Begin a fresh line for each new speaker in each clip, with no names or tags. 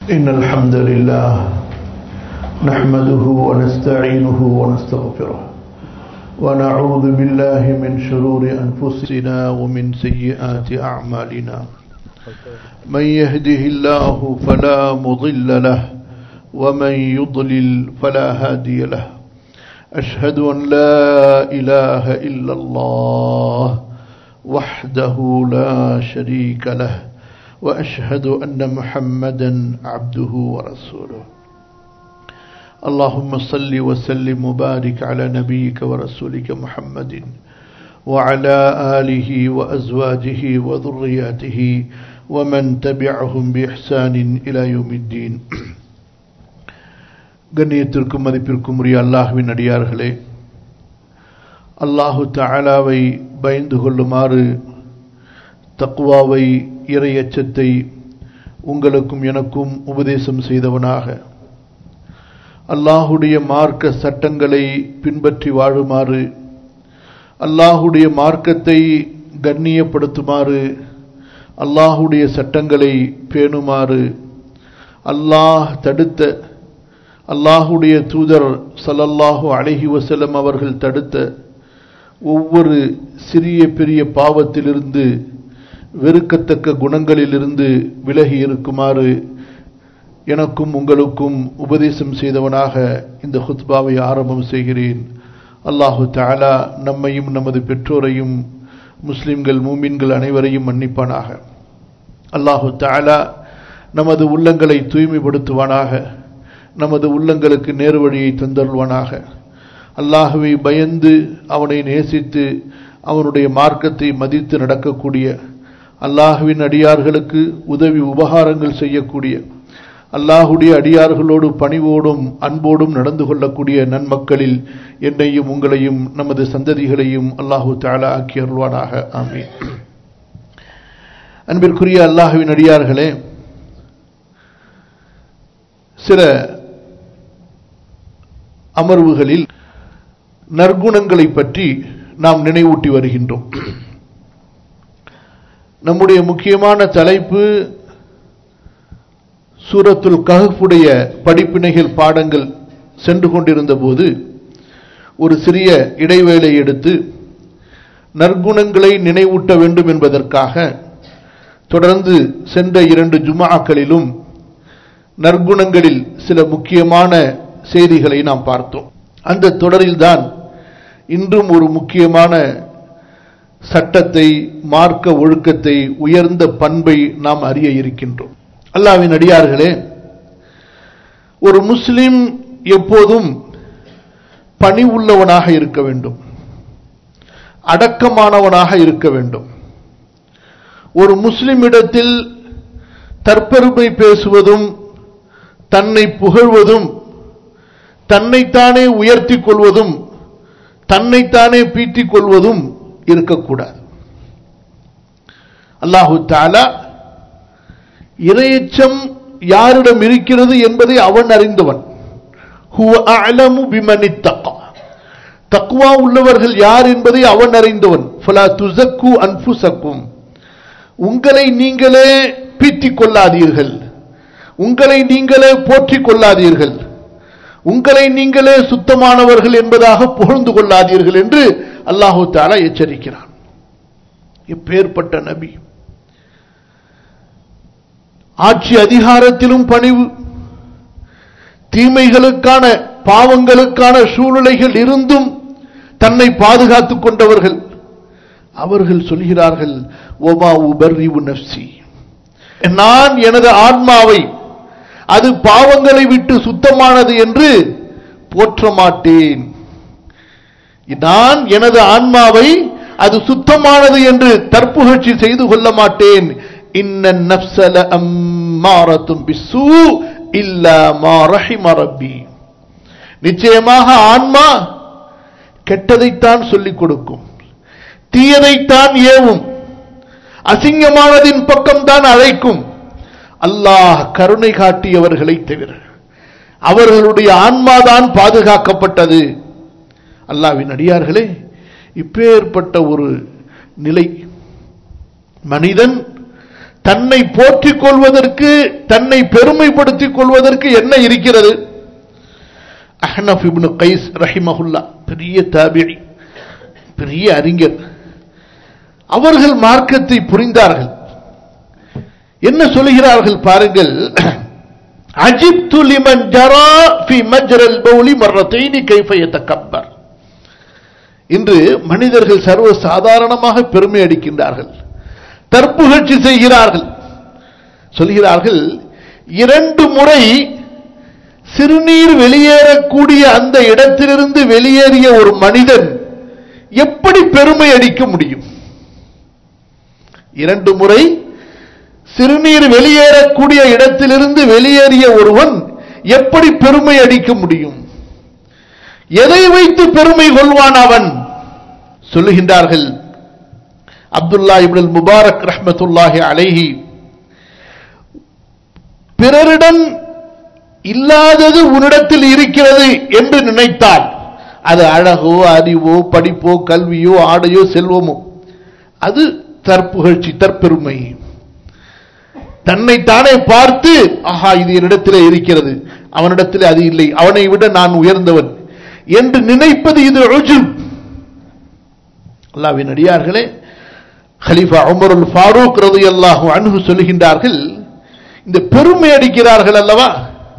إن الحمد لله نحمده ونستعينه ونستغفره ونعوذ بالله من شرور أنفسنا ومن سيئات أعمالنا من يهده الله فلا مضل له ومن يضلل فلا هادي له أشهد أن لا إله إلا الله وحده لا شريك له وأشهد أن محمدا عبده ورسوله اللهم صل وسلم وبارك على نبيك ورسولك محمد وعلى آله وأزواجه وذرياته ومن تبعهم بإحسان إلى يوم الدين கண்ணியத்திற்கும் மதிப்பிற்கும் உரிய அல்லாஹுவின் அடியார்களே அல்லாஹு தாலாவை பயந்து கொள்ளுமாறு தக்குவாவை இறை அச்சத்தை உங்களுக்கும் எனக்கும் உபதேசம் செய்தவனாக அல்லாஹுடைய மார்க்க சட்டங்களை பின்பற்றி வாழுமாறு அல்லாஹுடைய மார்க்கத்தை கண்ணியப்படுத்துமாறு அல்லாஹுடைய சட்டங்களை பேணுமாறு அல்லாஹ் தடுத்த அல்லாஹுடைய தூதர் சல்லல்லாஹு அலஹி வசலம் அவர்கள் தடுத்த ஒவ்வொரு சிறிய பெரிய பாவத்திலிருந்து வெறுக்கத்தக்க குணங்களிலிருந்து விலகி இருக்குமாறு எனக்கும் உங்களுக்கும் உபதேசம் செய்தவனாக இந்த ஹுத்பாவை ஆரம்பம் செய்கிறேன் அல்லாஹு தாலா நம்மையும் நமது பெற்றோரையும் முஸ்லிம்கள் மூமின்கள் அனைவரையும் மன்னிப்பானாக அல்லாஹு தாலா நமது உள்ளங்களை தூய்மைப்படுத்துவானாக நமது உள்ளங்களுக்கு நேரு வழியை தந்தருள்வானாக அல்லாஹுவை பயந்து அவனை நேசித்து அவனுடைய மார்க்கத்தை மதித்து நடக்கக்கூடிய அல்லாஹுவின் அடியார்களுக்கு உதவி உபகாரங்கள் செய்யக்கூடிய அல்லாஹுடைய அடியார்களோடு பணிவோடும் அன்போடும் நடந்து கொள்ளக்கூடிய நன்மக்களில் என்னையும் உங்களையும் நமது சந்ததிகளையும் அல்லாஹு தாலா ஆக்கி அருள்வானாக ஆமி அன்பிற்குரிய அல்லாஹுவின் அடியார்களே சில அமர்வுகளில் நற்குணங்களை பற்றி நாம் நினைவூட்டி வருகின்றோம் நம்முடைய முக்கியமான தலைப்பு சூரத்துல் கஹஃபுடைய படிப்பினைகள் பாடங்கள் சென்று கொண்டிருந்த போது ஒரு சிறிய இடைவேளை எடுத்து நற்குணங்களை நினைவூட்ட வேண்டும் என்பதற்காக தொடர்ந்து சென்ற இரண்டு ஜுமாக்களிலும் நற்குணங்களில் சில முக்கியமான செய்திகளை நாம் பார்த்தோம் அந்த தொடரில்தான் இன்றும் ஒரு முக்கியமான சட்டத்தை மார்க்க ஒழுக்கத்தை உயர்ந்த பண்பை நாம் அறிய இருக்கின்றோம் அல்லாவின் அடியார்களே ஒரு முஸ்லிம் எப்போதும் பணி உள்ளவனாக இருக்க வேண்டும் அடக்கமானவனாக இருக்க வேண்டும் ஒரு முஸ்லிமிடத்தில் தற்பெருமை பேசுவதும் தன்னை புகழ்வதும் தன்னைத்தானே உயர்த்தி கொள்வதும் தன்னைத்தானே பீட்டிக் கொள்வதும் இருக்கக்கூடாது அல்லாஹு தாலா இரையச்சம் யாரிடம் இருக்கிறது என்பதை அவன் அறிந்தவன் தக்குவா உள்ளவர்கள் யார் என்பதை அவன் அறிந்தவன் அன்புசக்கும் உங்களை நீங்களே பீத்திக் கொள்ளாதீர்கள் உங்களை நீங்களே போற்றிக் கொள்ளாதீர்கள் உங்களை நீங்களே சுத்தமானவர்கள் என்பதாக புகழ்ந்து கொள்ளாதீர்கள் என்று அல்லாஹு தாலா எச்சரிக்கிறான் எப்பேற்பட்ட நபி ஆட்சி அதிகாரத்திலும் பணிவு தீமைகளுக்கான பாவங்களுக்கான சூழ்நிலைகள் இருந்தும் தன்னை பாதுகாத்துக் கொண்டவர்கள் அவர்கள் சொல்கிறார்கள் ஓமா உபர்ரிவு நப்சி நான் எனது ஆன்மாவை அது பாவங்களை விட்டு சுத்தமானது என்று போற்ற மாட்டேன் நான் எனது ஆன்மாவை அது சுத்தமானது என்று தற்புகழ்ச்சி செய்து கொள்ள மாட்டேன் இன்ன நப்சல அம்மாரத்தும் பிசு ரப்பி நிச்சயமாக ஆன்மா கெட்டதைத்தான் சொல்லிக் கொடுக்கும் தீயதைத்தான் ஏவும் அசிங்கமானதின் பக்கம்தான் அழைக்கும் அல்லாஹ் கருணை காட்டியவர்களை தவிர அவர்களுடைய ஆன்மாதான் பாதுகாக்கப்பட்டது அல்லாவின் அடியார்களே இப்பேற்பட்ட ஒரு நிலை மனிதன் தன்னை போற்றிக் கொள்வதற்கு தன்னை பெருமைப்படுத்திக் கொள்வதற்கு என்ன இருக்கிறது அஹ்னஃப் இப்னு கைஸ் ரஹிமஹுல்லா பெரிய தாபிரி பெரிய அறிஞர் அவர்கள் மார்க்கத்தை புரிந்தார்கள் என்ன சொல்கிறார்கள் பாருங்கள் அஜிப்து லிமன் ஜரா ஃபி மஜ்ரல் பௌலி மர்ரத்தைனி கைஃப யதகப்பர் இன்று மனிதர்கள் சர்வ சாதாரணமாக பெருமை அடிக்கின்றார்கள் தற்புகழ்ச்சி செய்கிறார்கள் சொல்கிறார்கள் இரண்டு முறை சிறுநீர் வெளியேறக்கூடிய அந்த இடத்திலிருந்து வெளியேறிய ஒரு மனிதன் எப்படி பெருமை அடிக்க முடியும் இரண்டு முறை சிறுநீர் வெளியேறக்கூடிய இடத்திலிருந்து வெளியேறிய ஒருவன் எப்படி பெருமை அடிக்க முடியும் எதை வைத்து பெருமை கொள்வான் அவன் சொல்லுகின்றார்கள் அப்துல்லா இப்னுல் முபாரக் ரஹ்மத்துல்லாஹி அலைஹி பிறரிடம் இல்லாதது உன்னிடத்தில் இருக்கிறது என்று நினைத்தால் அது அழகோ அறிவோ படிப்போ கல்வியோ ஆடையோ செல்வமோ அது தற்புகழ்ச்சி தற்பெருமை தன்னைத்தானே பார்த்து ஆஹா இது என்னிடத்திலே இருக்கிறது அவனிடத்திலே அது இல்லை அவனை விட நான் உயர்ந்தவன் என்று நினைப்பது இது ருஜுப் அல்லாவின் அடியார்களே ஹலிஃபா உமருல் ஃபாரூக் ரலியல்லாஹு அன்ஹு சொல்லுகின்றார்கள் இந்த பெருமை அடிக்கிறார்கள் அல்லவா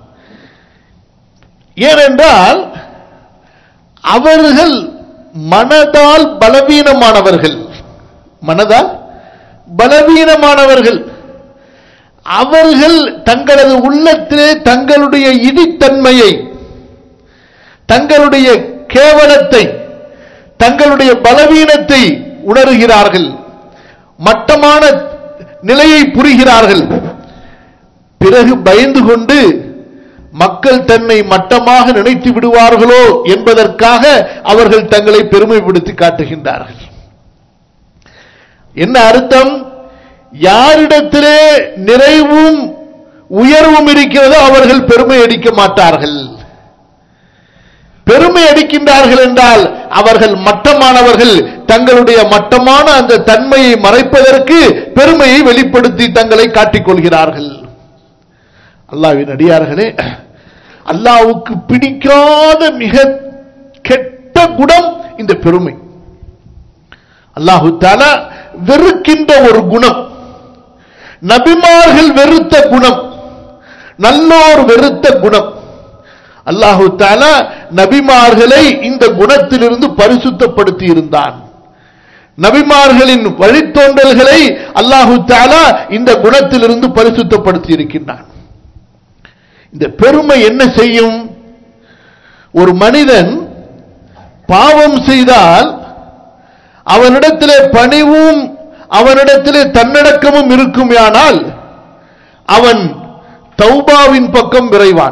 ஏனென்றால் அவர்கள் மனதால் பலவீனமானவர்கள் மனதால் பலவீனமானவர்கள் அவர்கள் தங்களது உள்ளத்திலே தங்களுடைய இடித்தன்மையை தங்களுடைய கேவலத்தை தங்களுடைய பலவீனத்தை உணர்கிறார்கள் மட்டமான நிலையை புரிகிறார்கள் பிறகு பயந்து கொண்டு மக்கள் தன்னை மட்டமாக நினைத்து விடுவார்களோ என்பதற்காக அவர்கள் தங்களை பெருமைப்படுத்தி காட்டுகின்றார்கள் என்ன அர்த்தம் யாரிடத்திலே நிறைவும் உயர்வும் இருக்கிறதோ அவர்கள் பெருமை அடிக்க மாட்டார்கள் பெருமை அடிக்கின்றார்கள் என்றால் அவர்கள் மட்டமானவர்கள் தங்களுடைய மட்டமான அந்த தன்மையை மறைப்பதற்கு பெருமையை வெளிப்படுத்தி தங்களை காட்டிக் கொள்கிறார்கள் அல்லாவின் அடியார்களே அல்லாவுக்கு பிடிக்காத மிக கெட்ட குணம் இந்த பெருமை அல்லாஹு தாலா வெறுக்கின்ற ஒரு குணம் நபிமார்கள் வெறுத்த குணம் நல்லோர் வெறுத்த குணம் அல்லாஹு தாலா நபிமார்களை இந்த குணத்திலிருந்து பரிசுத்தப்படுத்தி இருந்தான் நபிமார்களின் வழித்தோன்றல்களை அல்லாஹு தாலா இந்த குணத்திலிருந்து பரிசுத்தப்படுத்தி இருக்கின்றான் இந்த பெருமை என்ன செய்யும் ஒரு மனிதன் பாவம் செய்தால் அவனிடத்திலே பணிவும் அவனிடத்திலே தன்னடக்கமும் இருக்குமானால் அவன் தௌபாவின் பக்கம் விரைவான்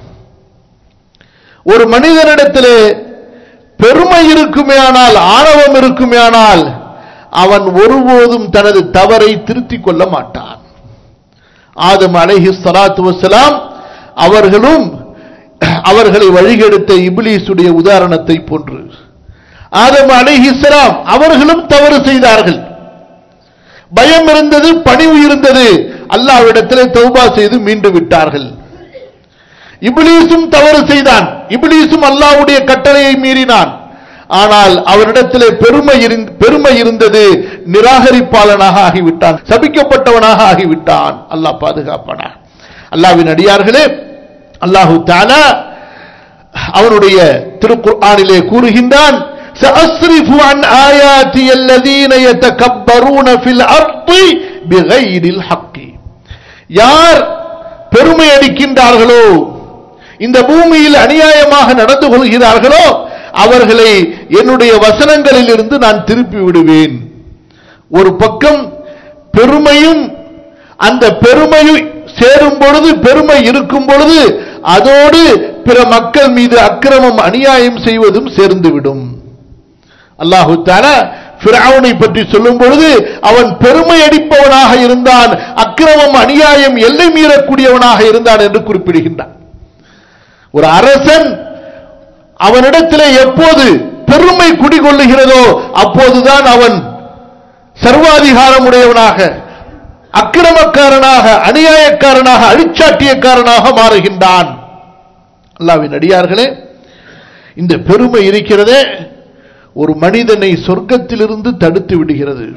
ஒரு மனிதனிடத்திலே பெருமை இருக்குமேயானால் ஆணவம் இருக்குமேயானால் அவன் ஒருபோதும் தனது தவறை திருத்திக் கொள்ள மாட்டான் ஆதம் அலைஹி சலாத்து வசலாம் அவர்களும் அவர்களை வழிகெடுத்த இபிலிசுடைய உதாரணத்தை போன்று ஆதம் அலைஹிஸ்லாம் அவர்களும் தவறு செய்தார்கள் பயம் இருந்தது பணிவு இருந்தது அல்லாவிடத்திலே தௌபா செய்து மீண்டு விட்டார்கள் இபிலீசும் தவறு செய்தான் இபிலீசும் அல்லாவுடைய கட்டளையை மீறினான் ஆனால் அவரிடத்திலே பெருமை பெருமை இருந்தது நிராகரிப்பாளனாக ஆகிவிட்டான் சபிக்கப்பட்டவனாக ஆகிவிட்டான் அல்லாஹ் பாதுகாப்பானா அல்லாவின் அடியார்களே அல்லாஹு தாலா அவனுடைய திருக்குர்ஆனிலே கூறுகின்றான் سأصرف عن آياتي الذين يتكبرون في الأرض بغير الحق யார் பெருமை அடிக்கின்றார்களோ இந்த பூமியில் அநியாயமாக நடந்து கொள்கிறார்களோ அவர்களை என்னுடைய வசனங்களில் இருந்து நான் திருப்பி விடுவேன் ஒரு பக்கம் பெருமையும் அந்த பெருமையை சேரும் பொழுது பெருமை இருக்கும் பொழுது அதோடு பிற மக்கள் மீது அக்கிரமம் அநியாயம் செய்வதும் சேர்ந்துவிடும் அல்லாஹு தாலா பிராவுனை பற்றி சொல்லும் பொழுது அவன் பெருமை அடிப்பவனாக இருந்தான் அக்கிரமம் அநியாயம் எல்லை மீறக்கூடியவனாக இருந்தான் என்று குறிப்பிடுகின்றான் ஒரு அரசன் அவனிடத்திலே எப்போது பெருமை குடிகொள்ளுகிறதோ அப்போதுதான் அவன் சர்வாதிகாரம் உடையவனாக அக்கிரமக்காரனாக அநியாயக்காரனாக அழிச்சாட்டியக்காரனாக மாறுகின்றான் அல்லாவின் அடியார்களே இந்த பெருமை இருக்கிறதே ஒரு மனிதனை சொர்க்கத்திலிருந்து தடுத்து விடுகிறது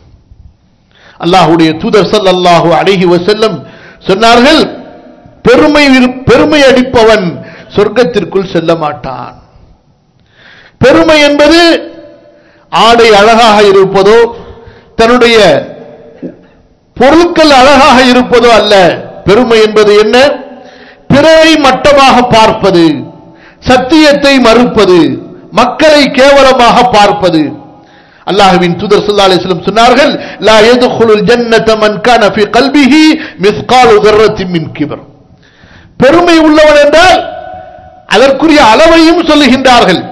அல்லாஹுடைய தூதர் ஸல்லல்லாஹு அலைஹி வஸல்லம் சொன்னார்கள் பெருமை விரு- பெருமை அடிப்பவன் சொர்க்கத்திற்குள் செல்ல மாட்டான் பெருமை என்பது ஆடை அழகாக இருப்பதோ தன்னுடைய பொருட்கள் அழகாக இருப்பதோ அல்ல பெருமை என்பது என்ன பிறரை மட்டமாக பார்ப்பது சத்தியத்தை மறுப்பது மக்களை கேவலமாக பார்ப்பது அல்லாஹ்வின் தூதர் ஸல்லல்லாஹு அலைஹி வஸல்லம் சொன்னார்கள் லா யதுகுலுல் ஜன்னத மன் கான ஃபீ கல்பிஹி மிஸ்காலு தர்ரத்தின் மின் கிபர் பெருமை உள்ளவன் என்றால் அதற்குரிய அளவையும் சொல்லுகின்றார்கள்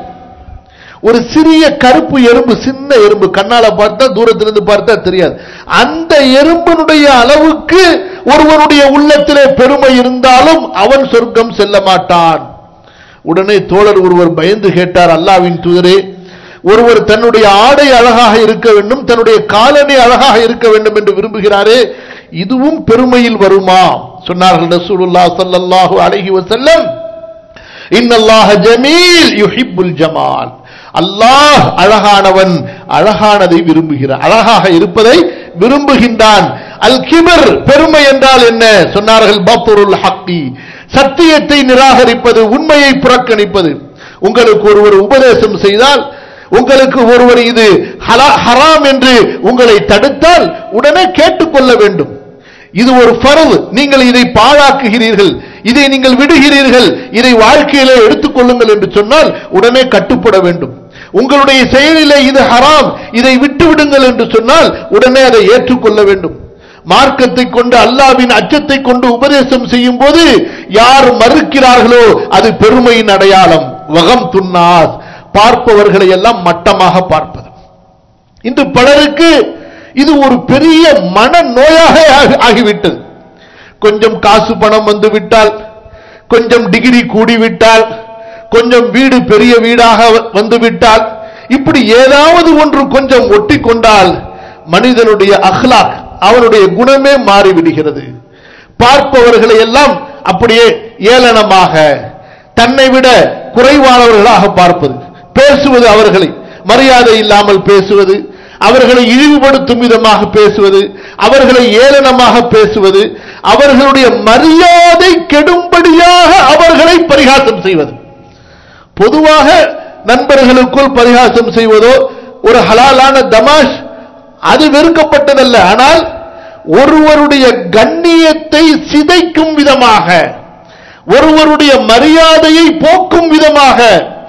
ஒரு சிறிய கருப்பு எறும்பு சின்ன எறும்பு கண்ணால பார்த்தா தூரத்திலிருந்து பார்த்தா தெரியாது அந்த எறும்பினுடைய அளவுக்கு ஒருவனுடைய உள்ளத்திலே பெருமை இருந்தாலும் அவன் சொர்க்கம் செல்ல மாட்டான் உடனே தோழர் ஒருவர் பயந்து கேட்டார் அல்லாவின் தூதரே ஒருவர் தன்னுடைய ஆடை அழகாக இருக்க வேண்டும் தன்னுடைய காலணி அழகாக இருக்க வேண்டும் என்று விரும்புகிறாரே இதுவும் பெருமையில் வருமா சொன்னார்கள் ரசூலுல்லாஹ் ஸல்லல்லாஹு அலைஹி வஸல்லம் இன்னல்லாஹ ஜமீல் யுஹிப்புல் ஜமால் அல்லாஹ் அழகானவன் அழகானதை விரும்புகிறான் அழகாக இருப்பதை விரும்புகின்றான் அல் கிபர் பெருமை என்றால் என்ன சொன்னார்கள் பத்துருல் ஹக்கி சத்தியத்தை நிராகரிப்பது உண்மையை புறக்கணிப்பது உங்களுக்கு ஒருவர் உபதேசம் செய்தால் உங்களுக்கு ஒருவர் இது ஹலா- ஹராம் என்று உங்களை தடுத்தால் உடனே கேட்டுக்கொள்ள வேண்டும் இது ஒரு ஃபர்து நீங்கள் இதை பாழாக்குகிறீர்கள் இதை நீங்கள் விடுகிறீர்கள் இதை வாழ்க்கையிலே எடுத்துக்கொள்ளுங்கள் என்று சொன்னால் உடனே கட்டுப்பட வேண்டும் உங்களுடைய செயலிலே இது ஹராம் இதை விட்டு விடுங்கள் என்று சொன்னால் உடனே அதை ஏற்றுக்கொள்ள வேண்டும் மார்க்கத்தை கொண்டு அல்லாவின் அச்சத்தை கொண்டு உபதேசம் செய்யும் போது யார் மறுக்கிறார்களோ அது பெருமையின் அடையாளம் வகம் துன்னாஸ் பார்ப்பவர்களை எல்லாம் மட்டமாக பார்ப்பது இன்று பலருக்கு இது ஒரு பெரிய மன நோயாக ஆகி- ஆகிவிட்டது கொஞ்சம் காசு பணம் வந்து விட்டால் கொஞ்சம் டிகிரி கூடிவிட்டால் கொஞ்சம் வீடு பெரிய வீடாக வ- வந்து விட்டால் இப்படி ஏதாவது ஒன்று கொஞ்சம் ஒட்டி கொண்டால் மனிதனுடைய அஹ்லாக் அவனுடைய குணமே மாறிவிடுகிறது பார்ப்பவர்களை எல்லாம் அப்படியே ஏளனமாக தன்னை விட குறைவானவர்களாக பார்ப்பது பேசுவது அவர்களை மரியாதை இல்லாமல் பேசுவது அவர்களை இழிவுபடுத்தும் விதமாக பேசுவது அவர்களை ஏளனமாக பேசுவது அவர்களுடைய மரியாதை கெடும்படியாக அவர்களை பரிகாசம் செய்வது பொதுவாக நண்பர்களுக்குள் பரிகாசம் செய்வதோ ஒரு ஹலாலான தமாஷ் அது வெறுக்கப்பட்டதல்ல ஆனால் ஒருவருடைய கண்ணியத்தை சிதைக்கும் விதமாக ஒருவருடைய மரியாதையை போக்கும் விதமாக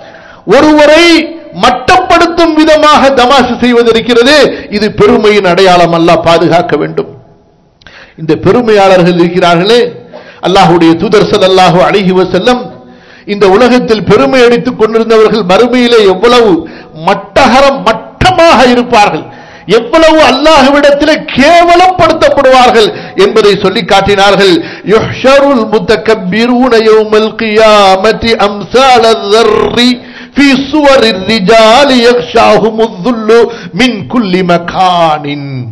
ஒருவரை மட்டப்படுத்தும் விதமாக தமாஷு செய்வது இருக்கிறது இது பெருமையின் அடையாளம் அல்ல பாதுகாக்க வேண்டும் இந்த பெருமையாளர்கள் இருக்கிறார்களே அல்லாஹுடைய தூதர் ஸல்லல்லாஹு அலைஹி வஸல்லம் இந்த உலகத்தில் பெருமை அடித்துக் கொண்டிருந்தவர்கள் மறுமையிலே எவ்வளவு மட்டகரம் மட்டமாக இருப்பார்கள் எவ்வளவு அல்லாஹ்விடத்திலே கேவலப்படுத்தப்படுவார்கள் என்பதை சொல்லி காட்டினார்கள் யுஹ்ஷருல் முத்தக்கப்பிரூன யௌமல் கியாமத்தி அம்சால ذர்ரி في صور الرجال يغشاهم الذل من كل مكان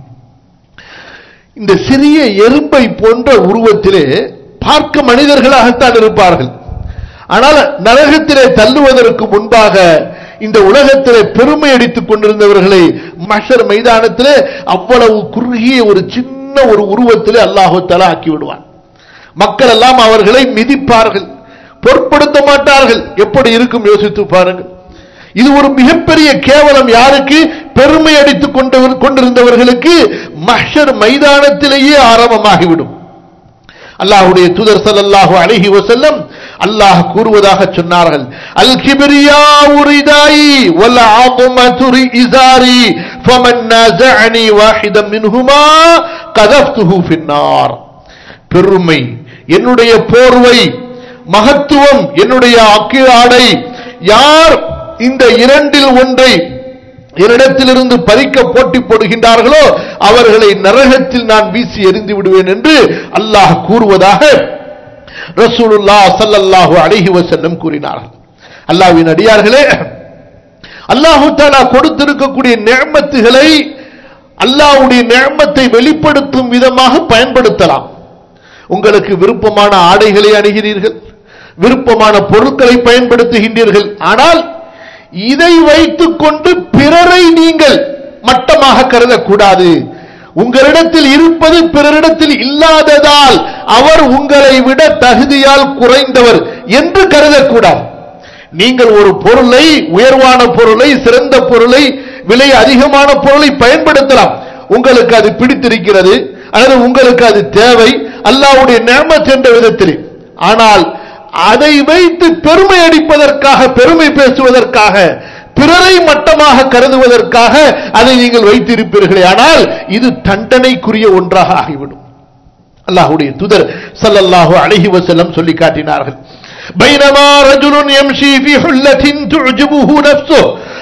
இந்த சிறிய எறும்பை போன்ற உருவத்திலே பார்க்க மனிதர்களாகத்தான் இருப்பார்கள் ஆனால் நரகத்திலே தள்ளுவதற்கு முன்பாக இந்த உலகத்திலே பெருமை அடித்துக் கொண்டிருந்தவர்களை மஷர் மைதானத்திலே அவ்வளவு குறுகிய ஒரு சின்ன ஒரு உருவத்திலே அல்லாஹு தலா ஆக்கி விடுவான் மக்கள் எல்லாம் அவர்களை மிதிப்பார்கள் பொருட்படுத்த மாட்டார்கள் எப்படி இருக்கும் யோசித்து பாருங்கள் இது ஒரு மிகப்பெரிய கேவலம் யாருக்கு பெருமை அடித்துக் கொண்டு கொண்டிருந்தவர்களுக்கு மஹ்ஷர் மைதானத்திலேயே ஆரம்பமாகிவிடும் அல்லாஹ்வுடைய தூதர் ஸல்லல்லாஹு அலைஹி வஸல்லம் அல்லாஹ் கூறுவதாக சொன்னார்கள் அல் கிப்ரியா உரிதாயி வல் ஆதுமது இசாரி ஃபமன் நாஸஅனி வாஹிதம் மின்ஹுமா கதஃப்துஹு ஃபின்னார் பெருமை என்னுடைய போர்வை மகத்துவம் என்னுடைய அக்கி ஆடை யார் இந்த இரண்டில் ஒன்றை என்னிடத்திலிருந்து பறிக்க போட்டி போடுகின்றார்களோ அவர்களை நரகத்தில் நான் வீசி எறிந்து விடுவேன் என்று அல்லாஹ் கூறுவதாக ரசூலுல்லாஹ் ஸல்லல்லாஹு அலைஹி வஸல்லம் கூறினார்கள் அல்லாஹ்வின் அடியார்களே அல்லாஹு தஆலா கொடுத்திருக்கக்கூடிய நிஅமத்துகளை அல்லாஹ்வுடைய நியமத்தை வெளிப்படுத்தும் விதமாக பயன்படுத்தலாம் உங்களுக்கு விருப்பமான ஆடைகளை அணுகிறீர்கள் விருப்பமான பொருட்களை பயன்படுத்துகின்றீர்கள் ஆனால் இதை வைத்துக் கொண்டு பிறரை நீங்கள் மட்டமாக கருதக்கூடாது உங்களிடத்தில் இருப்பது பிறரிடத்தில் இல்லாததால் அவர் உங்களை விட தகுதியால் குறைந்தவர் என்று கருதக்கூடாது நீங்கள் ஒரு பொருளை உயர்வான பொருளை சிறந்த பொருளை விலை அதிகமான பொருளை பயன்படுத்தலாம் உங்களுக்கு அது பிடித்திருக்கிறது அல்லது உங்களுக்கு அது தேவை அல்லாஹ்வுடைய நேமத் என்ற விதத்தில் ஆனால் அதை வைத்து பெருமை அடிப்பதற்காக பெருமை பேசுவதற்காக பிறரை மட்டமாக கருதுவதற்காக அதை நீங்கள் வைத்திருப்பீர்களே ஆனால் இது தண்டனைக்குரிய ஒன்றாக ஆகிவிடும் அல்லாஹ்வுடைய தூதர் ஸல்லல்லாஹு அலைஹி வஸல்லம் சொல்லி காட்டினார்கள் بينما رجل يمشي في حلة تعجبه نفسه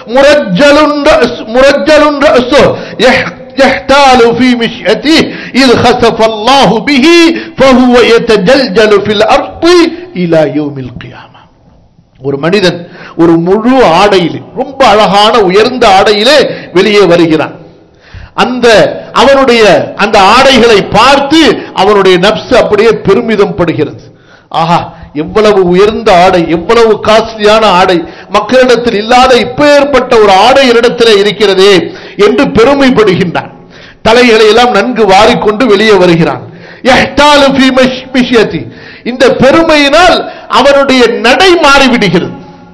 مرجل رأس مرجل رأسه يح- يحتال في مشيته إذ خسف الله به فهو يتجلجل في الأرض إلى يوم القيامة ஒரு மனிதன் ஒரு முழு ஆடையிலே ரொம்ப அழகான உயர்ந்த ஆடையிலே வெளியே வருகிறான் அந்த அவனுடைய அந்த ஆடைகளை பார்த்து அவனுடைய நப்சு அப்படியே பெருமிதம் படுகிறது ஆஹா எவ்வளவு உயர்ந்த ஆடை எவ்வளவு காஸ்ட்லியான ஆடை மக்களிடத்தில் இல்லாத இப்பேற்பட்ட ஒரு ஆடை என்னிடத்தில் இருக்கிறதே என்று பெருமைப்படுகின்றான் தலைகளை எல்லாம் நன்கு வாரிக்கொண்டு வெளியே வருகிறான் யஹ்தாலு ஃபீ மஷ்- மிஷ்யத்தி. இந்த பெருமையினால் அவனுடைய நடை மாறிவிடுகிறது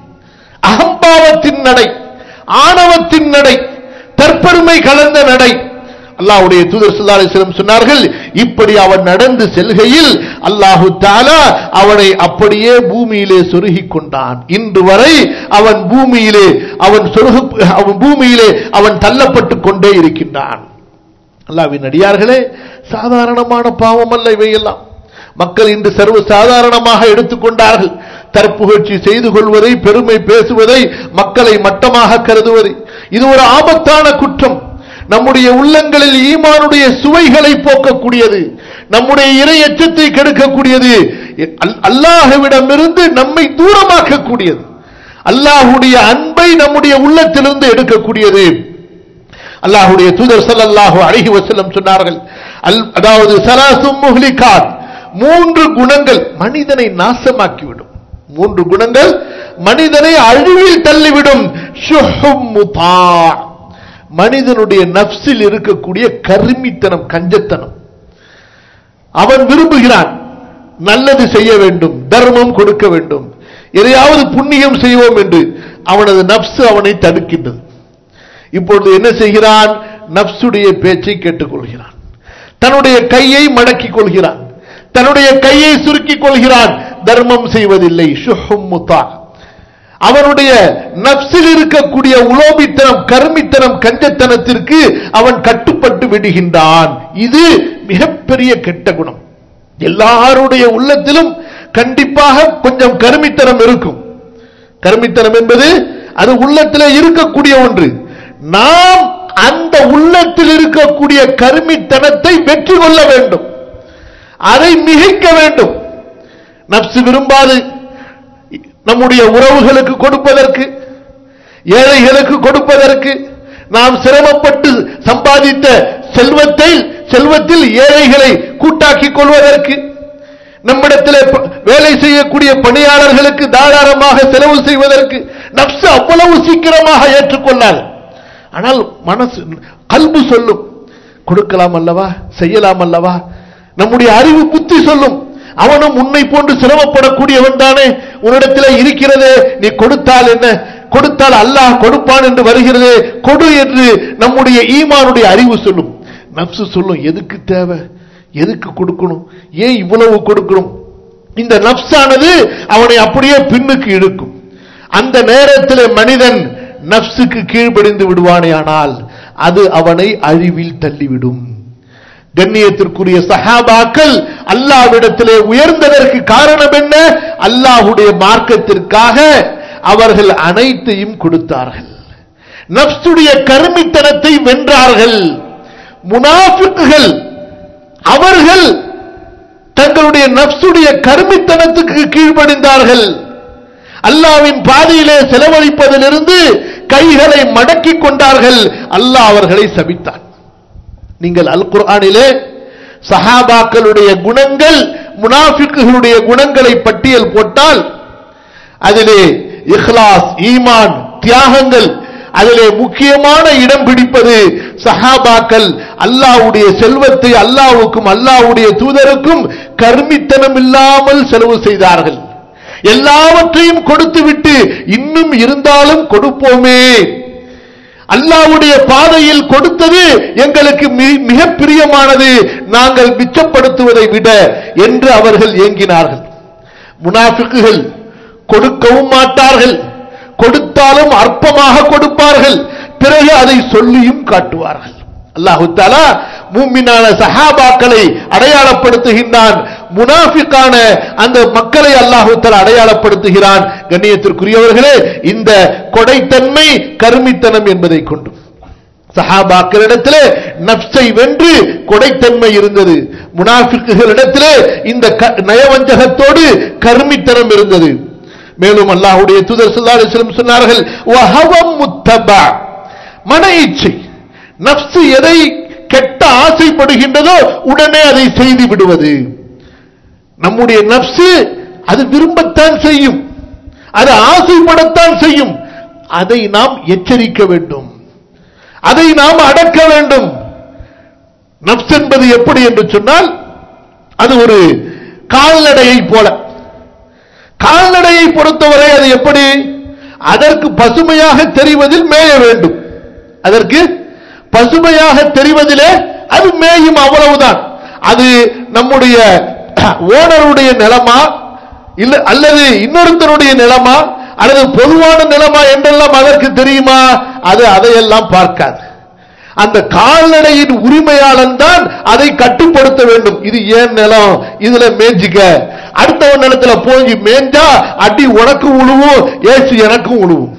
அகம்பாவத்தின் நடை ஆணவத்தின் நடை தற்பெருமை கலந்த நடை அல்லாஹ்வுடைய தூதர் ஸல்லல்லாஹு அலைஹி வஸல்லம் சொன்னார்கள் இப்படி அவன் நடந்து செல்கையில் அல்லாஹு தஆலா அவனை அப்படியே பூமியிலே சொருகிக் கொண்டான் இன்று வரை அவன் பூமியிலே அவன் சொருகு அவன் பூமியிலே அவன் தள்ளப்பட்டு கொண்டே இருக்கின்றான் அல்லாவின் அடியார்களே சாதாரணமான பாவம் அல்ல இவையெல்லாம் மக்கள் இன்று சர்வ சாதாரணமாக எடுத்துக்கொண்டார்கள் தற்புகழ்ச்சி செய்து கொள்வதை பெருமை பேசுவதை மக்களை மட்டமாக கருதுவதை இது ஒரு ஆபத்தான குற்றம் நம்முடைய உள்ளங்களில் ஈமானுடைய சுவைகளை போக்கக்கூடியது நம்முடைய இறை எச்சத்தை கெடுக்கக்கூடியது அல்- அல்லாஹ்விடமிருந்து நம்மை தூரமாக்கக்கூடியது அல்லாஹ்வுடைய அன்பை நம்முடைய உள்ளத்திலிருந்து எடுக்கக்கூடியது அல்லாஹ்வுடைய தூதர் ஸல்லல்லாஹு அலைஹி வஸல்லம் சொன்னார்கள் அல்- அதாவது சலாசும் முஹ்லிகாத் மூன்று குணங்கள் மனிதனை நாசமாக்கிவிடும் மூன்று குணங்கள் மனிதனை அழிவில் தள்ளிவிடும் ஷுஹும் முதா. மனிதனுடைய நப்சில் இருக்கக்கூடிய கருமித்தனம் கஞ்சத்தனம் அவன் விரும்புகிறான் நல்லது செய்ய வேண்டும் தர்மம் கொடுக்க வேண்டும் எதையாவது புண்ணியம் செய்வோம் என்று அவனது நப்சு அவனை தடுக்கின்றது இப்பொழுது என்ன செய்கிறான் நப்சுடைய பேச்சை கேட்டுக்கொள்கிறான் தன்னுடைய கையை மடக்கிக் கொள்கிறான் தன்னுடைய கையை சுருக்கிக் கொள்கிறான் தர்மம் செய்வதில்லை ஷுஹும் முத்தா. அவனுடைய நப்சில் இருக்கக்கூடிய உலோபித்தனம் கருமித்தனம் கஞ்சத்தனத்திற்கு அவன் கட்டுப்பட்டு விடுகின்றான் இது மிகப்பெரிய கெட்ட குணம் எல்லாருடைய உள்ளத்திலும் கண்டிப்பாக கொஞ்சம் கருமித்தனம் இருக்கும் கருமித்தனம் என்பது அது உள்ளத்திலே இருக்கக்கூடிய ஒன்று நாம் அந்த உள்ளத்தில் இருக்கக்கூடிய கருமித்தனத்தை வெற்றி கொள்ள வேண்டும் அதை மிகைக்க வேண்டும் நப்சு விரும்பாது நம்முடைய உறவுகளுக்கு கொடுப்பதற்கு ஏழைகளுக்கு கொடுப்பதற்கு நாம் சிரமப்பட்டு சம்பாதித்த செல்வத்தை செல்வத்தில் ஏழைகளை கூட்டாக்கிக் கொள்வதற்கு நம்மிடத்திலே ப- வேலை செய்யக்கூடிய பணியாளர்களுக்கு தாராளமாக செலவு செய்வதற்கு நப்சு அவ்வளவு சீக்கிரமாக ஏற்றுக்கொள்ளாது ஆனால் மனசு கல்பு சொல்லும் கொடுக்கலாம் அல்லவா செய்யலாம் அல்லவா நம்முடைய அறிவு புத்தி சொல்லும் அவனும் உன்னை போன்று சிரமப்படக்கூடியவன் தானே உன்னிடத்தில் இருக்கிறதே நீ கொடுத்தால் என்ன கொடுத்தால் அல்லாஹ் கொடுப்பான் என்று வருகிறதே கொடு என்று நம்முடைய ஈமானுடைய அறிவு சொல்லும் நப்சு சொல்லும் எதுக்கு தேவை எதுக்கு கொடுக்கணும் ஏன் இவ்வளவு கொடுக்கணும் இந்த நப்சானது அவனை அப்படியே பின்னுக்கு இழுக்கும் அந்த நேரத்தில் மனிதன் நப்சுக்கு கீழ்ப்படிந்து விடுவானேயானால் அது அவனை அழிவில் தள்ளிவிடும் கண்ணியத்திற்குரிய சஹாபாக்கள் அல்லாஹ்விடத்திலே உயர்ந்ததற்கு காரணம் என்ன அல்லாஹ்வுடைய மார்க்கத்திற்காக அவர்கள் அனைத்தையும் கொடுத்தார்கள் நப்சுடைய கருமித்தனத்தை வென்றார்கள் முனாஃபிக்குகள் அவர்கள் தங்களுடைய நப்சுடைய கருமித்தனத்துக்கு கீழ்ப்படிந்தார்கள் அல்லாவின் பாதையிலே செலவழிப்பதிலிருந்து கைகளை மடக்கிக் கொண்டார்கள் அல்லாஹ் அவர்களை சபித்தான் நீங்கள் அல் குர்ஆனிலே சஹாபாக்களுடைய குணங்கள் முனாஃபிக்குகளுடைய குணங்களை பட்டியல் போட்டால் அதிலே இஹ்லாஸ் ஈமான் தியாகங்கள் அதிலே முக்கியமான இடம் பிடிப்பது சஹாபாக்கள் அல்லாஹ்வுடைய செல்வத்தை அல்லாஹ்வுக்கும் அல்லாஹ்வுடைய தூதருக்கும் கர்மித்தனம் இல்லாமல் செலவு செய்தார்கள் எல்லாவற்றையும் கொடுத்துவிட்டு இன்னும் இருந்தாலும் கொடுப்போமே அல்லாஹ்வுடைய பாதையில் கொடுத்தது எங்களுக்கு மி- மிக பிரியமானது நாங்கள் மிச்சப்படுத்துவதை விட என்று அவர்கள் ஏங்கினார்கள் முனாஃபிக்குகள் கொடுக்கவும் மாட்டார்கள் கொடுத்தாலும் அற்பமாக கொடுப்பார்கள் பிறகு அதை சொல்லியும் காட்டுவார்கள் அல்லாஹு தாலா மூமினான சஹாபாக்களை அடையாளப்படுத்துகின்றான் முனாஃபிக்கான அந்த மக்களை அல்லாஹு தாலா அடையாளப்படுத்துகிறான் கண்ணியத்திற்குரியவர்களே இந்த கொடைத்தன்மை கருமித்தனம் என்பதை கொண்டு சஹாபாக்களிடத்திலே நப்சை வென்று கொடைத்தன்மை இருந்தது முனாஃபிக்குகளிடத்திலே இந்த க- நயவஞ்சகத்தோடு கருமித்தனம் இருந்தது மேலும் அல்லாஹ்வுடைய தூதர் ஸல்லல்லாஹு அலைஹி வஸல்லம் சொன்னார்கள் வஹவம் முத்தபா மன இச்சை நப்சு எதை கெட்ட ஆசைப்படுகின்றதோ உடனே அதை செய்து விடுவது நம்முடைய நப்சு அது விரும்பத்தான் செய்யும் அது ஆசைப்படத்தான் செய்யும் அதை நாம் எச்சரிக்க வேண்டும் அதை நாம் அடக்க வேண்டும் நப்ஸ் என்பது எப்படி என்று சொன்னால் அது ஒரு கால்நடையை போல கால்நடையை பொறுத்தவரை அது எப்படி அதற்கு பசுமையாக தெரிவதில் மேய வேண்டும் அதற்கு பசுமையாக தெரிவதிலே அது மேயும் அவ்வளவுதான் அது நம்முடைய ஓனருடைய நிலமா இல்ல அல்லது இன்னொருத்தருடைய நிலமா அல்லது பொதுவான நிலமா என்றெல்லாம் அதற்கு தெரியுமா அது அதையெல்லாம் பார்க்காது அந்த கால்நடையின் உரிமையாளன் தான் அதை கட்டுப்படுத்த வேண்டும் இது ஏன் நிலம் இதுல மேய்ஞ்சிக்க அடுத்தவன் நிலத்துல போய் மேய்ஞ்சா அடி உனக்கு உழுவும் ஏசு எனக்கும் உழுவும்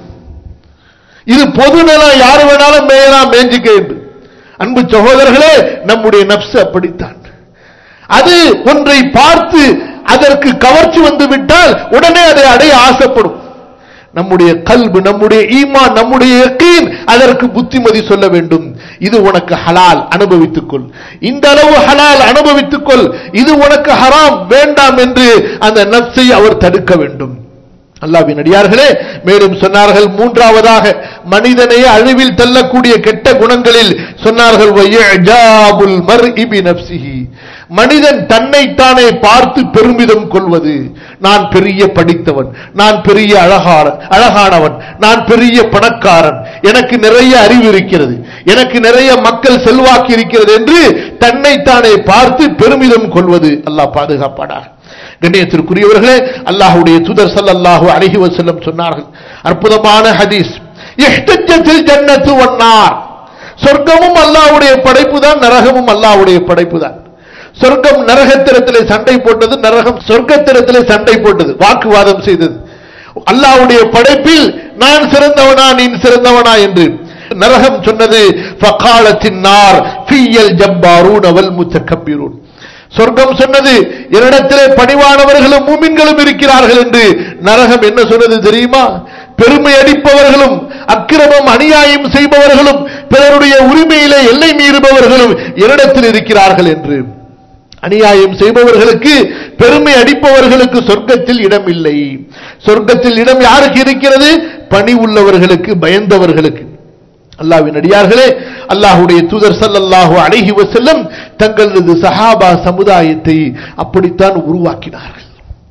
இது பொது நிலம் யாரு வேணாலும் மேயலாம் மேய்ஞ்சிக்க என்று அன்பு சகோதரர்களே நம்முடைய நப்சு அப்படித்தான் அது ஒன்றை பார்த்து அதற்கு கவர்ச்சி வந்து விட்டால் உடனே அதை அடைய ஆசைப்படும் நம்முடைய கல்பு நம்முடைய ஈமான் நம்முடைய யக்கீன் அதற்கு புத்திமதி சொல்ல வேண்டும் இது உனக்கு ஹலால் அனுபவித்துக்கொள் இந்த அளவு ஹலால் அனுபவித்துக்கொள் இது உனக்கு ஹராம் வேண்டாம் என்று அந்த நப்சை அவர் தடுக்க வேண்டும் அல்லாவின் அடியார்களே மேலும் சொன்னார்கள் மூன்றாவதாக மனிதனை அழிவில் தள்ளக்கூடிய கெட்ட குணங்களில் சொன்னார்கள் வயஜாபுல் மர்இ பினஃப்ஸிஹி. மனிதன் தன்னைத்தானே பார்த்து பெருமிதம் கொள்வது நான் பெரிய படித்தவன் நான் பெரிய அழகான அழகானவன் நான் பெரிய பணக்காரன் எனக்கு நிறைய அறிவு இருக்கிறது எனக்கு நிறைய மக்கள் செல்வாக்கு இருக்கிறது என்று தன்னைத்தானே பார்த்து பெருமிதம் கொள்வது அல்லாஹ் பாதுகாப்பாடார் கண்ணியத்திற்குரியவர்களே அல்லாஹ்வுடைய தூதர் ஸல்லல்லாஹு அலைஹி வஸல்லம் சொன்னார்கள் அற்புதமான ஹதீஸ் இஹ்தஜத்தில் ஜன்னத்து வன்னார் சொர்க்கமும் அல்லாஹ்வுடைய படைப்பு தான் நரகமும் அல்லாஹ்வுடைய படைப்பு தான் சொர்க்கம் நரகத்திரத்திலே சண்டை போட்டது நரகம் சொர்க்கத்திரத்திலே சண்டை போட்டது வாக்குவாதம் செய்தது அல்லாஹ்வுடைய படைப்பில் நான் சிறந்தவனா நீ சிறந்தவனா என்று நரகம் சொன்னது ஃபகாலத்தின் நார் ஃபீயல் ஜப்பாரூன் அவல் முத்தக்கபீரூன் சொர்க்கம் சொன்னது என்னிடத்திலே பணிவானவர்களும் மூமின்களும் இருக்கிறார்கள் என்று நரகம் என்ன சொன்னது தெரியுமா பெருமை அடிப்பவர்களும் அக்கிரமம் அநியாயம் செய்பவர்களும் பிறருடைய உரிமையிலே எல்லை மீறுபவர்களும் என்னிடத்தில் இருக்கிறார்கள் என்று அநியாயம் செய்பவர்களுக்கு பெருமை அடிப்பவர்களுக்கு சொர்க்கத்தில் இடம் இல்லை சொர்க்கத்தில் இடம் யாருக்கு இருக்கிறது பணி உள்ளவர்களுக்கு பயந்தவர்களுக்கு அல்லாஹ்வின் அடியார்களே அல்லாஹ்வுடைய தூதர் ஸல்லல்லாஹு அலைஹி வஸல்லம் தங்களது சஹாபா சமுதாயத்தை அப்படித்தான் உருவாக்கினார்கள்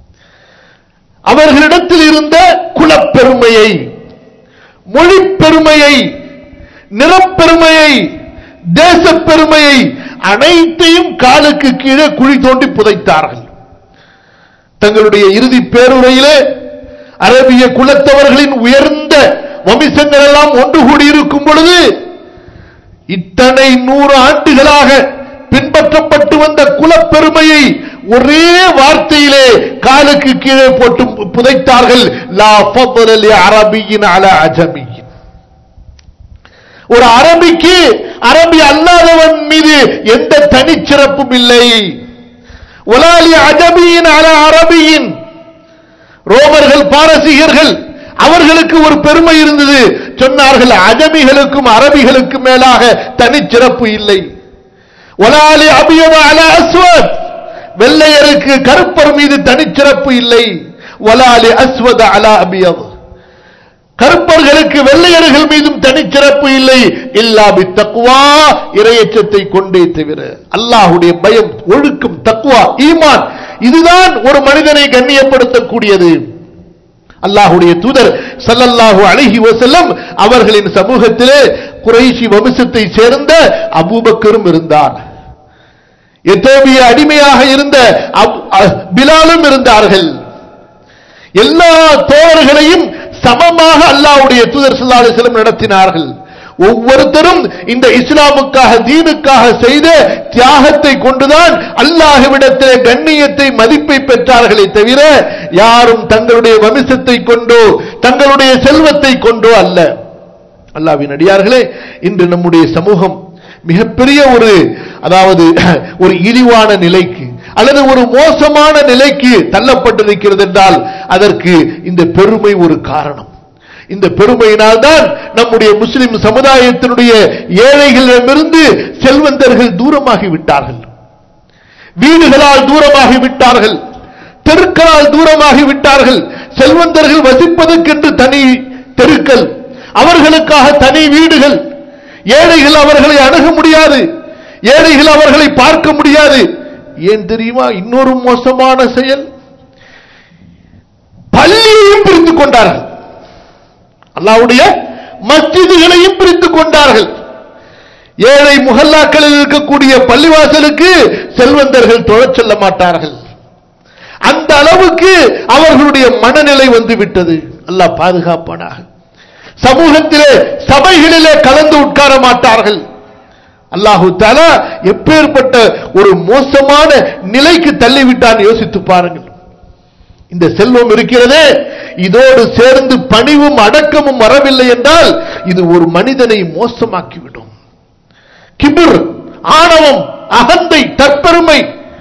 அவர்களிடத்தில் இருந்த குலப்பெருமையை மொழிப்பெருமையை நிறப்பெருமையை தேசப்பெருமையை அனைத்தையும் காலுக்கு கீழே குழி தோண்டி புதைத்தார்கள் தங்களுடைய இறுதி பேருரையிலே அரபிய குலத்தவர்களின் உயர்ந்த வம்சங்கள் எல்லாம் ஒன்று கூடியிருக்கும் பொழுது இத்தனை நூறு ஆண்டுகளாக பின்பற்றப்பட்டு வந்த குலப்பெருமையை ஒரே வார்த்தையிலே காலுக்கு கீழே போட்டு புதைத்தார்கள் லா ஃபضل அரபியின் அல அஜமியின் ஒரு அரபிக்கு அரபி அல்லாதவன் மீது எந்த தனிச்சிறப்பும் இல்லை ஒலாலி அஜபியின் அல அரபியின் ரோமர்கள் பாரசீகர்கள் அவர்களுக்கு ஒரு பெருமை இருந்தது சொன்னார்கள் அஜமிகளுக்கும் அரபிகளுக்கும் மேலாக தனிச்சிறப்பு இல்லை வலாலி அபியவ அல அஸ்வத் வெள்ளையருக்கு கருப்பர் மீது தனிச்சிறப்பு இல்லை வலாலி அஸ்வத அல அபியவ் கருப்பர்களுக்கு வெள்ளையர்கள் மீதும் தனிச்சிறப்பு இல்லை இல்லா பி தக்குவா இரையச்சத்தை கொண்டே தவிர அல்லாஹுடைய பயம் ஒழுக்கம் தக்குவா ஈமான் இதுதான் ஒரு மனிதனை கண்ணியப்படுத்தக்கூடியது அல்லாஹுடைய தூதர் சல்லல்லாஹு அலைஹி வஸல்லம் அவர்களின் சமூகத்திலே குறைஷி வம்சத்தை சேர்ந்த அபூபக்கரும் இருந்தார் எத்தோபிய அடிமையாக இருந்த அப்- அ- பிலாலும் இருந்தார்கள் எல்லா தோழர்களையும் சமமாக அல்லாஹ்வுடைய தூதர் ஸல்லல்லாஹு அலைஹி வஸல்லம் நடத்தினார்கள் ஒவ்வொருத்தரும் இந்த இஸ்லாமுக்காக தீனுக்காக செய்த தியாகத்தை கொண்டுதான் அல்லாஹ்விடத்திலே கண்ணியத்தை மதிப்பை பெற்றார்களே தவிர யாரும் தங்களுடைய வம்சத்தை கொண்டோ தங்களுடைய செல்வத்தை கொண்டோ அல்ல அல்லாஹ்வின் அடியார்களே இன்று நம்முடைய சமூகம் மிகப்பெரிய ஒரு அதாவது ஒரு இழிவான நிலைக்கு அல்லது ஒரு மோசமான நிலைக்கு தள்ளப்பட்டிருக்கிறது என்றால் அதற்கு இந்த பெருமை ஒரு காரணம் இந்த பெருமையினால் தான் நம்முடைய முஸ்லிம் சமுதாயத்தினுடைய ஏழைகளிடமிருந்து செல்வந்தர்கள் தூரமாகி விட்டார்கள் வீடுகளால் தூரமாகி விட்டார்கள் தெருக்களால் தூரமாகி விட்டார்கள் செல்வந்தர்கள் வசிப்பதற்கென்று தனி தெருக்கள் அவர்களுக்காக தனி வீடுகள் ஏழைகள் அவர்களை அணுக முடியாது ஏழைகள் அவர்களை பார்க்க முடியாது ஏன் தெரியுமா இன்னொரு மோசமான செயல் பள்ளியையும் பிரித்துக் கொண்டார்கள் அல்லாவுடைய மஸ்ஜிதுகளையும் பிரித்துக் கொண்டார்கள் ஏழை முகல்லாக்களில் இருக்கக்கூடிய பள்ளிவாசலுக்கு செல்வந்தர்கள் தொழச் செல்ல மாட்டார்கள் அந்த அளவுக்கு அவர்களுடைய மனநிலை வந்து விட்டது அல்லாஹ் பாதுகாப்பானாக சமூகத்திலே சபைகளிலே கலந்து உட்கார மாட்டார்கள் அல்லாஹு தாலா எப்பேற்பட்ட ஒரு மோசமான நிலைக்கு தள்ளிவிட்டான் யோசித்து பாருங்கள் இந்த செல்வம் இருக்கிறதே இதோடு சேர்ந்து பணிவும் அடக்கமும் வரவில்லை என்றால் இது ஒரு மனிதனை மோசமாக்கிவிடும் கிபிர் ஆணவம் அகந்தை தற்பெருமை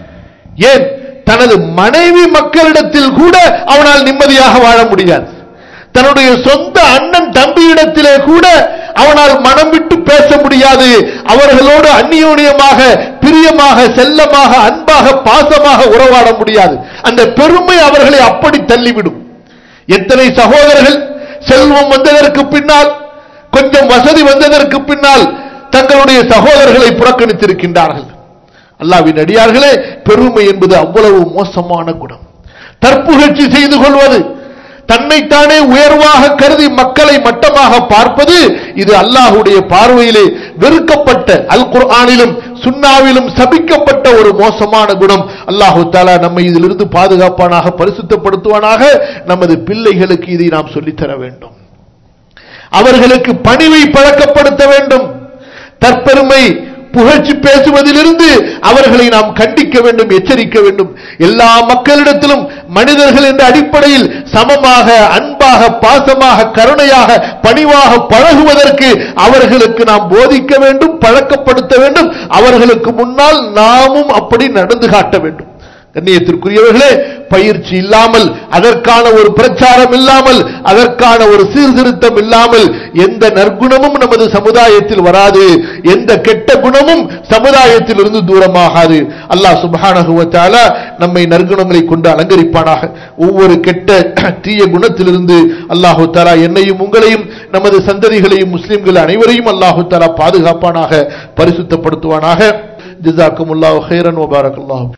ஏன் தனது மனைவி மக்களிடத்தில் கூட அவனால் நிம்மதியாக வாழ முடியாது தன்னுடைய சொந்த அண்ணன் தம்பியிடத்திலே கூட அவனால் மனம் விட்டு பேச முடியாது அவர்களோடு அந்நியோனியமாக பிரியமாக செல்லமாக அன்பாக பாசமாக உறவாட முடியாது அந்த பெருமை அவர்களை அப்படி தள்ளிவிடும் எத்தனை சகோதரர்கள் செல்வம் வந்ததற்கு பின்னால் கொஞ்சம் வசதி வந்ததற்கு பின்னால் தங்களுடைய சகோதரர்களை புறக்கணித்திருக்கின்றார்கள் அல்லாவின் அடியார்களே பெருமை என்பது அவ்வளவு மோசமான குணம் தற்புகழ்ச்சி செய்து கொள்வது தன்னைத்தானே உயர்வாக கருதி மக்களை மட்டமாக பார்ப்பது இது அல்லாஹுடைய பார்வையிலே வெறுக்கப்பட்ட அல் குர்ஆனிலும் சுன்னாவிலும் சபிக்கப்பட்ட ஒரு மோசமான குணம் அல்லாஹு தாலா நம்மை இதிலிருந்து பாதுகாப்பானாக பரிசுத்தப்படுத்துவானாக நமது பிள்ளைகளுக்கு இதை நாம் சொல்லித்தர வேண்டும் அவர்களுக்கு பணிவை பழக்கப்படுத்த வேண்டும் தற்பெருமை புகழ்ச்சி பேசுவதிலிருந்து அவர்களை நாம் கண்டிக்க வேண்டும் எச்சரிக்க வேண்டும் எல்லா மக்களிடத்திலும் மனிதர்கள் என்ற அடிப்படையில் சமமாக அன்பாக பாசமாக கருணையாக பணிவாக பழகுவதற்கு அவர்களுக்கு நாம் போதிக்க வேண்டும் பழக்கப்படுத்த வேண்டும் அவர்களுக்கு முன்னால் நாமும் அப்படி நடந்து காட்ட வேண்டும் கண்ணியத்திற்குரியவர்களே பயிற்சி இல்லாமல் அதற்கான ஒரு பிரச்சாரம் இல்லாமல் அதற்கான ஒரு சீர்திருத்தம் இல்லாமல் எந்த நற்குணமும் நமது சமுதாயத்தில் வராது எந்த கெட்ட குணமும் சமுதாயத்தில் இருந்து தூரமாகாது அல்லாஹ் சுப்ஹானஹு வ தஆலா நம்மை நற்குணங்களை கொண்டு அலங்கரிப்பானாக ஒவ்வொரு கெட்ட தீய குணத்திலிருந்து அல்லாஹு தஆலா என்னையும் உங்களையும் நமது சந்ததிகளையும் முஸ்லிம்கள் அனைவரையும் அல்லாஹு தஆலா பாதுகாப்பானாக பரிசுத்தப்படுத்துவானாக ஜிசாக்குமுல்லாஹு ஹைரன் வபாரக்கல்லாஹு